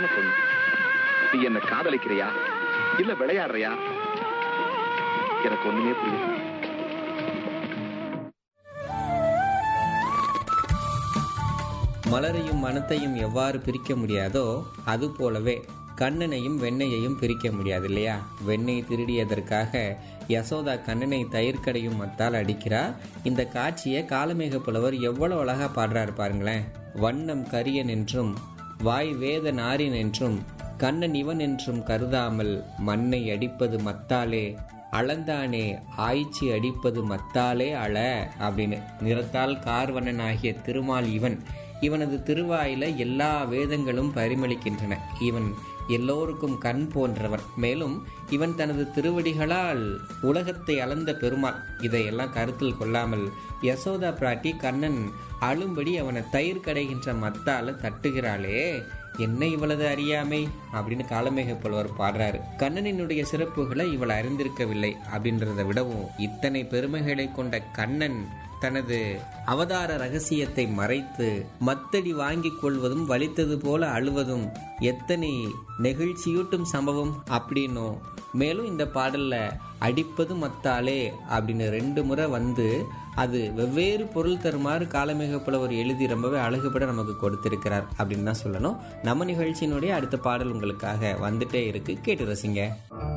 அழகான பொண்ணு நீ என்ன காதலிக்கிறியா இல்ல விளையாடுறியா எனக்கு ஒண்ணுமே புரியல மலரையும் மனத்தையும் எவ்வாறு பிரிக்க முடியாதோ அது போலவே கண்ணனையும் வெண்ணையையும் பிரிக்க முடியாது இல்லையா வெண்ணெய் திருடியதற்காக யசோதா கண்ணனை தயிர்க்கடையும் மத்தால் அடிக்கிறா இந்த காட்சியை காலமேக புலவர் எவ்வளவு அழகா பாடுறாரு பாருங்களேன் வண்ணம் கரியன் என்றும் வாய் வேத நாரின் என்றும் கண்ணன் இவன் என்றும் கருதாமல் மண்ணை அடிப்பது மத்தாலே அளந்தானே ஆய்ச்சி அடிப்பது மத்தாலே அழ அப்படின்னு நிறத்தால் கார்வண்ணன் ஆகிய திருமால் இவன் இவனது திருவாயில எல்லா வேதங்களும் பரிமளிக்கின்றன இவன் எல்லோருக்கும் கண் போன்றவன் மேலும் இவன் தனது திருவடிகளால் உலகத்தை அளந்த பெருமாள் இதையெல்லாம் கருத்தில் கொள்ளாமல் யசோதா பிராட்டி கண்ணன் அழும்படி அவனை தயிர் கடைகின்ற மத்தால தட்டுகிறாளே என்ன இவளது அறியாமை அப்படின்னு காலமேக புலவர் பாடுறாரு கண்ணனினுடைய சிறப்புகளை இவள் அறிந்திருக்கவில்லை அப்படின்றத விடவும் இத்தனை பெருமைகளை கொண்ட கண்ணன் தனது அவதார ரகசியத்தை மறைத்து மத்தடி வாங்கிக் கொள்வதும் வலித்தது போல அழுவதும் எத்தனை நெகிழ்ச்சியூட்டும் சம்பவம் அப்படின்னும் மேலும் இந்த பாடல்ல அடிப்பது மத்தாலே அப்படின்னு ரெண்டு முறை வந்து அது வெவ்வேறு பொருள் தருமாறு காலமிக புலவர் எழுதி ரொம்பவே அழகுபட நமக்கு கொடுத்திருக்கிறார் அப்படின்னு தான் சொல்லணும் நம்ம நிகழ்ச்சியினுடைய அடுத்த பாடல் உங்களுக்காக வந்துட்டே இருக்கு கேட்டு ரசிங்க